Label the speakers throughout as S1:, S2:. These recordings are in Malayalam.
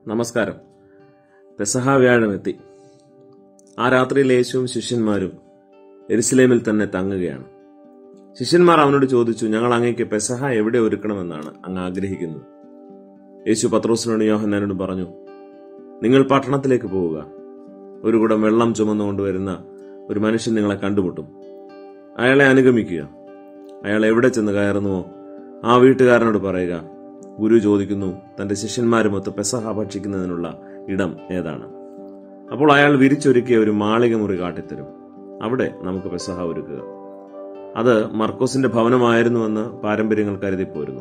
S1: നമസ്കാരം പെസഹ വ്യാഴമെത്തി ആ രാത്രിയിൽ യേശുവും ശിഷ്യന്മാരും എരുസലേമിൽ തന്നെ തങ്ങുകയാണ് ശിഷ്യന്മാർ അവനോട് ചോദിച്ചു ഞങ്ങൾ അങ്ങേക്ക് പെസഹ എവിടെ ഒരുക്കണമെന്നാണ് അങ്ങ് ആഗ്രഹിക്കുന്നത് യേശു പത്രോസിനോട് യോഹന്നാനോട് പറഞ്ഞു നിങ്ങൾ പട്ടണത്തിലേക്ക് പോവുക ഒരു കുടം വെള്ളം ചുമന്നുകൊണ്ടുവരുന്ന ഒരു മനുഷ്യൻ നിങ്ങളെ കണ്ടുമുട്ടും അയാളെ അനുഗമിക്കുക അയാൾ എവിടെ ചെന്ന് കയറുന്നുവോ ആ വീട്ടുകാരനോട് പറയുക ഗുരു ചോദിക്കുന്നു തന്റെ ശിഷ്യന്മാരുമൊത്ത് പെസഹ ഭക്ഷിക്കുന്നതിനുള്ള ഇടം ഏതാണ് അപ്പോൾ അയാൾ വിരിച്ചൊരുക്കിയ ഒരു മാളിക മുറി കാട്ടിത്തരും അവിടെ നമുക്ക് പെസഹ ഒരുക്കുക അത് മർക്കോസിന്റെ ഭവനമായിരുന്നുവെന്ന് പാരമ്പര്യങ്ങൾ കരുതിപ്പോരുന്നു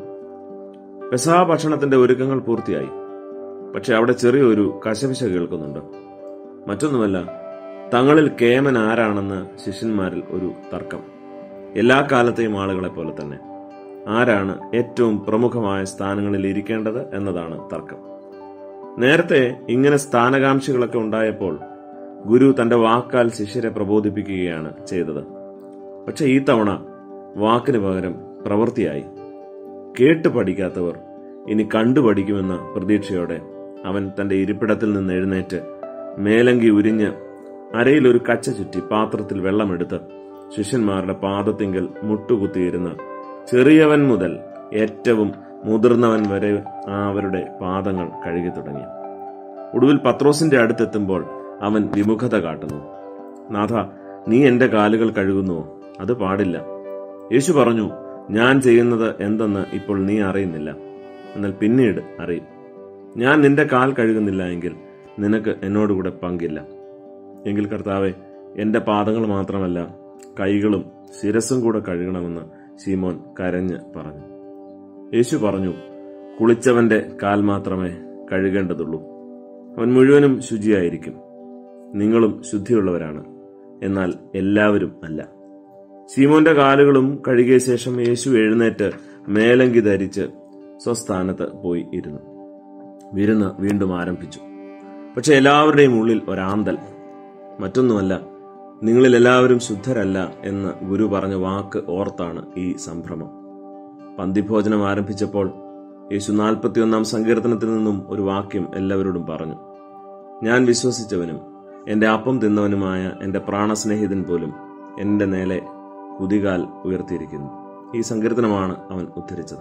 S1: പെസഹ ഭക്ഷണത്തിന്റെ ഒരുക്കങ്ങൾ പൂർത്തിയായി പക്ഷെ അവിടെ ചെറിയൊരു കശപിശ കേൾക്കുന്നുണ്ട് മറ്റൊന്നുമല്ല തങ്ങളിൽ കേമൻ ആരാണെന്ന് ശിഷ്യന്മാരിൽ ഒരു തർക്കം എല്ലാ കാലത്തെയും ആളുകളെ പോലെ തന്നെ ആരാണ് ഏറ്റവും പ്രമുഖമായ സ്ഥാനങ്ങളിൽ ഇരിക്കേണ്ടത് എന്നതാണ് തർക്കം നേരത്തെ ഇങ്ങനെ സ്ഥാനകാംക്ഷികളൊക്കെ ഉണ്ടായപ്പോൾ ഗുരു തന്റെ വാക്കാൽ ശിഷ്യരെ പ്രബോധിപ്പിക്കുകയാണ് ചെയ്തത് പക്ഷെ ഈ തവണ വാക്കിന് പകരം പ്രവൃത്തിയായി കേട്ട് പഠിക്കാത്തവർ ഇനി കണ്ടു പഠിക്കുമെന്ന പ്രതീക്ഷയോടെ അവൻ തന്റെ ഇരിപ്പിടത്തിൽ നിന്ന് എഴുന്നേറ്റ് മേലങ്കി ഉരിഞ്ഞ് അരയിൽ ഒരു കച്ച ചുറ്റി പാത്രത്തിൽ വെള്ളമെടുത്ത് ശിഷ്യന്മാരുടെ പാദത്തിങ്കൽ മുട്ടുകുത്തിയിരുന്ന് ചെറിയവൻ മുതൽ ഏറ്റവും മുതിർന്നവൻ വരെ അവരുടെ പാദങ്ങൾ കഴുകി തുടങ്ങി ഒടുവിൽ പത്രോസിന്റെ അടുത്തെത്തുമ്പോൾ അവൻ വിമുഖത കാട്ടുന്നു നാഥ നീ എന്റെ കാലുകൾ കഴുകുന്നുവോ അത് പാടില്ല യേശു പറഞ്ഞു ഞാൻ ചെയ്യുന്നത് എന്തെന്ന് ഇപ്പോൾ നീ അറിയുന്നില്ല എന്നാൽ പിന്നീട് അറിയും ഞാൻ നിന്റെ കാൽ കഴുകുന്നില്ല എങ്കിൽ നിനക്ക് എന്നോടുകൂടെ പങ്കില്ല എങ്കിൽ കർത്താവെ എന്റെ പാദങ്ങൾ മാത്രമല്ല കൈകളും ശിരസും കൂടെ കഴുകണമെന്ന് ശീമോൻ കരഞ്ഞ് പറഞ്ഞു യേശു പറഞ്ഞു കുളിച്ചവന്റെ കാൽ മാത്രമേ കഴുകേണ്ടതുള്ളൂ അവൻ മുഴുവനും ശുചിയായിരിക്കും നിങ്ങളും ശുദ്ധിയുള്ളവരാണ് എന്നാൽ എല്ലാവരും അല്ല ശീമോന്റെ കാലുകളും കഴുകിയ ശേഷം യേശു എഴുന്നേറ്റ് മേലങ്കി ധരിച്ച് സ്വസ്ഥാനത്ത് പോയി ഇരുന്നു വിരുന്ന് വീണ്ടും ആരംഭിച്ചു പക്ഷെ എല്ലാവരുടെയും ഉള്ളിൽ ഒരാന്തൽ മറ്റൊന്നുമല്ല നിങ്ങളിൽ എല്ലാവരും ശുദ്ധരല്ല എന്ന് ഗുരു പറഞ്ഞ വാക്ക് ഓർത്താണ് ഈ സംഭ്രമം പന്തിഭോജനം ആരംഭിച്ചപ്പോൾ യേശു നാൽപ്പത്തിയൊന്നാം സങ്കീർത്തനത്തിൽ നിന്നും ഒരു വാക്യം എല്ലാവരോടും പറഞ്ഞു ഞാൻ വിശ്വസിച്ചവനും എന്റെ അപ്പം തിന്നവനുമായ എന്റെ പ്രാണസ്നേഹിതൻ പോലും എന്റെ നേരെ കുതികാൽ ഉയർത്തിയിരിക്കുന്നു ഈ സങ്കീർത്തനമാണ് അവൻ ഉദ്ധരിച്ചത്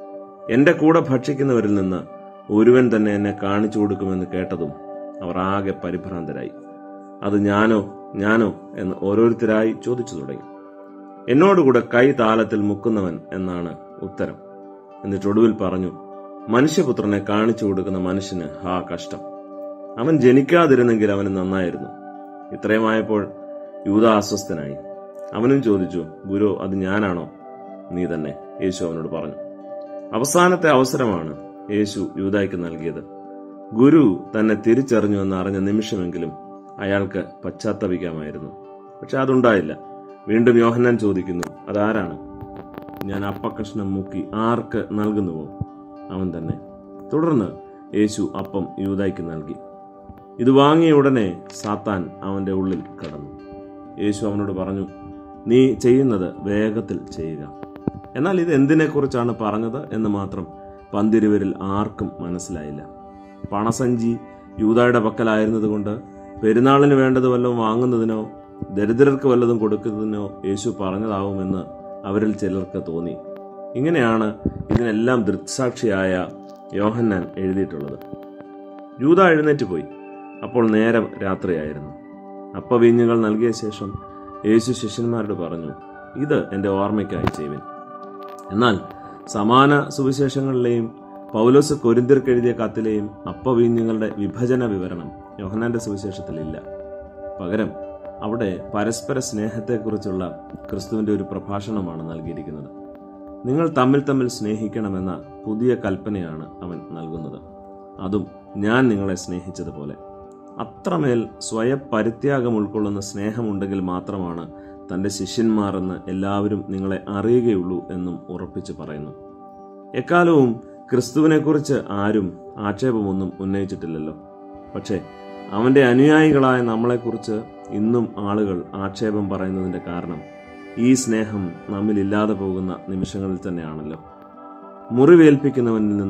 S1: എന്റെ കൂടെ ഭക്ഷിക്കുന്നവരിൽ നിന്ന് ഒരുവൻ തന്നെ എന്നെ കാണിച്ചു കൊടുക്കുമെന്ന് കേട്ടതും അവർ ആകെ പരിഭ്രാന്തരായി അത് ഞാനോ ഞാനോ എന്ന് ഓരോരുത്തരായി ചോദിച്ചു തുടങ്ങി എന്നോടുകൂടെ കൈ താലത്തിൽ മുക്കുന്നവൻ എന്നാണ് ഉത്തരം എന്നിട്ട് ഒടുവിൽ പറഞ്ഞു മനുഷ്യപുത്രനെ കാണിച്ചു കൊടുക്കുന്ന മനുഷ്യന് ഹാ കഷ്ടം അവൻ ജനിക്കാതിരുന്നെങ്കിൽ അവന് നന്നായിരുന്നു ഇത്രയുമായപ്പോൾ യൂത അസ്വസ്ഥനായി അവനും ചോദിച്ചു ഗുരു അത് ഞാനാണോ നീ തന്നെ യേശു അവനോട് പറഞ്ഞു അവസാനത്തെ അവസരമാണ് യേശു യൂതായ്ക്ക് നൽകിയത് ഗുരു തന്നെ തിരിച്ചറിഞ്ഞു എന്ന് അറിഞ്ഞ നിമിഷമെങ്കിലും അയാൾക്ക് പശ്ചാത്തപിക്കാമായിരുന്നു പക്ഷെ അതുണ്ടായില്ല വീണ്ടും യോഹന്നാൻ ചോദിക്കുന്നു അതാരാണ് ഞാൻ അപ്പക്കഷ്ണം മുക്കി ആർക്ക് നൽകുന്നുവോ അവൻ തന്നെ തുടർന്ന് യേശു അപ്പം യൂതായ്ക്ക് നൽകി ഇത് വാങ്ങിയ ഉടനെ സാത്താൻ അവന്റെ ഉള്ളിൽ കടന്നു യേശു അവനോട് പറഞ്ഞു നീ ചെയ്യുന്നത് വേഗത്തിൽ ചെയ്യുക എന്നാൽ ഇത് എന്തിനെക്കുറിച്ചാണ് പറഞ്ഞത് എന്ന് മാത്രം പന്തിരുവരിൽ ആർക്കും മനസ്സിലായില്ല പണസഞ്ചി യൂതായുടെ പക്കലായിരുന്നതുകൊണ്ട് പെരുന്നാളിന് വേണ്ടത് വല്ലതും വാങ്ങുന്നതിനോ ദരിദ്രർക്ക് വല്ലതും കൊടുക്കുന്നതിനോ യേശു പറഞ്ഞതാവുമെന്ന് അവരിൽ ചിലർക്ക് തോന്നി ഇങ്ങനെയാണ് ഇതിനെല്ലാം ദൃക്സാക്ഷിയായ യോഹന്നാൻ എഴുതിയിട്ടുള്ളത് യൂത എഴുന്നേറ്റ് പോയി അപ്പോൾ നേരം രാത്രിയായിരുന്നു അപ്പവീഞ്ഞുകൾ നൽകിയ ശേഷം യേശു ശിഷ്യന്മാരോട് പറഞ്ഞു ഇത് എൻ്റെ ഓർമ്മയ്ക്കായി ചെയ്യുവിൻ എന്നാൽ സമാന സുവിശേഷങ്ങളിലെയും പൗലോസ് കൊരിന്തിർക്ക് എഴുതിയ കത്തിലെയും അപ്പവീഞ്ഞുങ്ങളുടെ വിഭജന വിവരണം യോഹനാന്റെ സുവിശേഷത്തിലില്ല പകരം അവിടെ പരസ്പര സ്നേഹത്തെക്കുറിച്ചുള്ള ക്രിസ്തുവിന്റെ ഒരു പ്രഭാഷണമാണ് നൽകിയിരിക്കുന്നത് നിങ്ങൾ തമ്മിൽ തമ്മിൽ സ്നേഹിക്കണമെന്ന പുതിയ കൽപ്പനയാണ് അവൻ നൽകുന്നത് അതും ഞാൻ നിങ്ങളെ സ്നേഹിച്ചതുപോലെ അത്രമേൽ സ്വയപരിത്യാഗം ഉൾക്കൊള്ളുന്ന സ്നേഹമുണ്ടെങ്കിൽ മാത്രമാണ് തന്റെ ശിഷ്യന്മാർ എന്ന് എല്ലാവരും നിങ്ങളെ അറിയുകയുള്ളൂ എന്നും ഉറപ്പിച്ചു പറയുന്നു എക്കാലവും ക്രിസ്തുവിനെക്കുറിച്ച് ആരും ആക്ഷേപമൊന്നും ഉന്നയിച്ചിട്ടില്ലല്ലോ പക്ഷേ അവന്റെ അനുയായികളായ നമ്മളെക്കുറിച്ച് ഇന്നും ആളുകൾ ആക്ഷേപം പറയുന്നതിന്റെ കാരണം ഈ സ്നേഹം നമ്മിലില്ലാതെ പോകുന്ന നിമിഷങ്ങളിൽ തന്നെയാണല്ലോ മുറിവേൽപ്പിക്കുന്നവനിൽ നിന്നും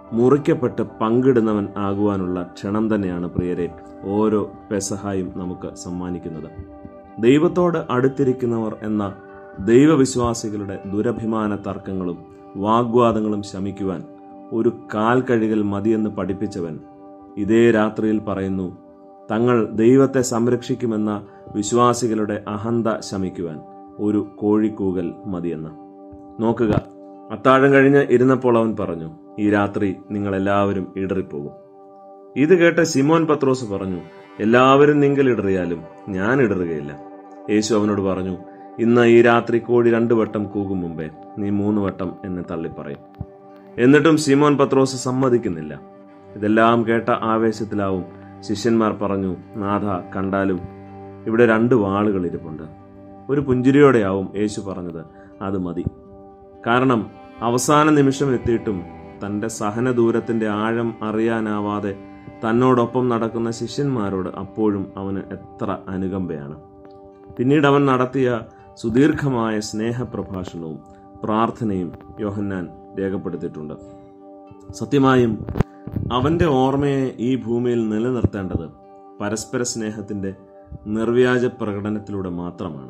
S1: മുറിക്കപ്പെട്ട് പങ്കിടുന്നവൻ ആകുവാനുള്ള ക്ഷണം തന്നെയാണ് പ്രിയരെ ഓരോ പെസഹായും നമുക്ക് സമ്മാനിക്കുന്നത് ദൈവത്തോട് അടുത്തിരിക്കുന്നവർ എന്ന ദൈവവിശ്വാസികളുടെ ദുരഭിമാന തർക്കങ്ങളും വാഗ്വാദങ്ങളും ശമിക്കുവാൻ ഒരു കാൽ കഴുകൽ മതിയെന്ന് പഠിപ്പിച്ചവൻ ഇതേ രാത്രിയിൽ പറയുന്നു തങ്ങൾ ദൈവത്തെ സംരക്ഷിക്കുമെന്ന വിശ്വാസികളുടെ അഹന്ത ശമിക്കുവാൻ ഒരു കോഴിക്കൂകൽ മതിയെന്ന് നോക്കുക അത്താഴം കഴിഞ്ഞ് ഇരുന്നപ്പോൾ അവൻ പറഞ്ഞു ഈ രാത്രി നിങ്ങൾ എല്ലാവരും ഇടറിപ്പോകും ഇത് കേട്ട് സിമോൻ പത്രോസ് പറഞ്ഞു എല്ലാവരും നിങ്ങൾ ഇടറിയാലും ഞാൻ ഇടറുകയില്ല യേശു അവനോട് പറഞ്ഞു ഇന്ന് ഈ രാത്രി കോഴി രണ്ടു വട്ടം കൂകും മുമ്പേ നീ മൂന്ന് വട്ടം എന്നെ തള്ളിപ്പറയും എന്നിട്ടും സിമോൻ പത്രോസ് സമ്മതിക്കുന്നില്ല ഇതെല്ലാം കേട്ട ആവേശത്തിലാവും ശിഷ്യന്മാർ പറഞ്ഞു നാഥ കണ്ടാലും ഇവിടെ രണ്ട് വാളുകൾ ഇരിപ്പുണ്ട് ഒരു പുഞ്ചിരിയോടെയാവും യേശു പറഞ്ഞത് അത് മതി കാരണം അവസാന നിമിഷം എത്തിയിട്ടും തന്റെ സഹന ദൂരത്തിന്റെ ആഴം അറിയാനാവാതെ തന്നോടൊപ്പം നടക്കുന്ന ശിഷ്യന്മാരോട് അപ്പോഴും അവന് എത്ര അനുകമ്പയാണ് പിന്നീട് അവൻ നടത്തിയ സുദീർഘമായ സ്നേഹപ്രഭാഷണവും പ്രാർത്ഥനയും യോഹന്നാൻ രേഖപ്പെടുത്തിയിട്ടുണ്ട് സത്യമായും അവന്റെ ഓർമ്മയെ ഈ ഭൂമിയിൽ നിലനിർത്തേണ്ടത് പരസ്പര സ്നേഹത്തിന്റെ നിർവ്യാജ പ്രകടനത്തിലൂടെ മാത്രമാണ്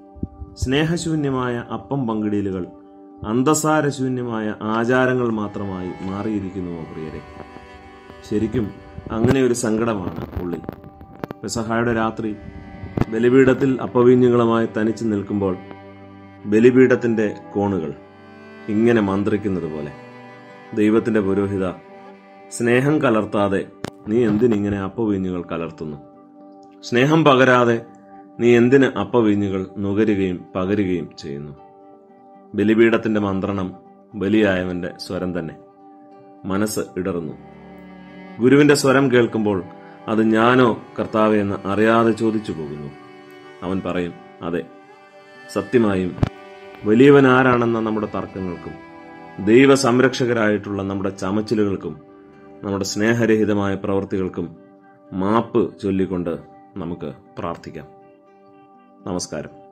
S1: സ്നേഹശൂന്യമായ അപ്പം പങ്കിടലുകൾ അന്തസാരശൂന്യമായ ആചാരങ്ങൾ മാത്രമായി മാറിയിരിക്കുന്നുവോ പ്രിയരെ ശരിക്കും അങ്ങനെ ഒരു സങ്കടമാണ് ഉള്ളിൽ പെസഹായുടെ രാത്രി ബലിപീഠത്തിൽ അപ്പവീഞ്ഞുങ്ങളുമായി തനിച്ചു നിൽക്കുമ്പോൾ ബലിപീഠത്തിന്റെ കോണുകൾ ഇങ്ങനെ മന്ത്രിക്കുന്നത് പോലെ ദൈവത്തിന്റെ പുരോഹിത സ്നേഹം കലർത്താതെ നീ എന്തിനിങ്ങനെ അപ്പവീഞ്ഞുകൾ കലർത്തുന്നു സ്നേഹം പകരാതെ നീ എന്തിന് അപ്പവീഞ്ഞുകൾ നുകരുകയും പകരുകയും ചെയ്യുന്നു ബലിപീഠത്തിന്റെ മന്ത്രണം ബലിയായവന്റെ സ്വരം തന്നെ മനസ്സ് ഇടറുന്നു ഗുരുവിന്റെ സ്വരം കേൾക്കുമ്പോൾ അത് ഞാനോ കർത്താവെ എന്ന് അറിയാതെ ചോദിച്ചു പോകുന്നു അവൻ പറയും അതെ സത്യമായും വലിയവൻ ആരാണെന്ന നമ്മുടെ തർക്കങ്ങൾക്കും ദൈവ സംരക്ഷകരായിട്ടുള്ള നമ്മുടെ ചമച്ചിലുകൾക്കും നമ്മുടെ സ്നേഹരഹിതമായ പ്രവൃത്തികൾക്കും മാപ്പ് ചൊല്ലിക്കൊണ്ട് നമുക്ക് പ്രാർത്ഥിക്കാം നമസ്കാരം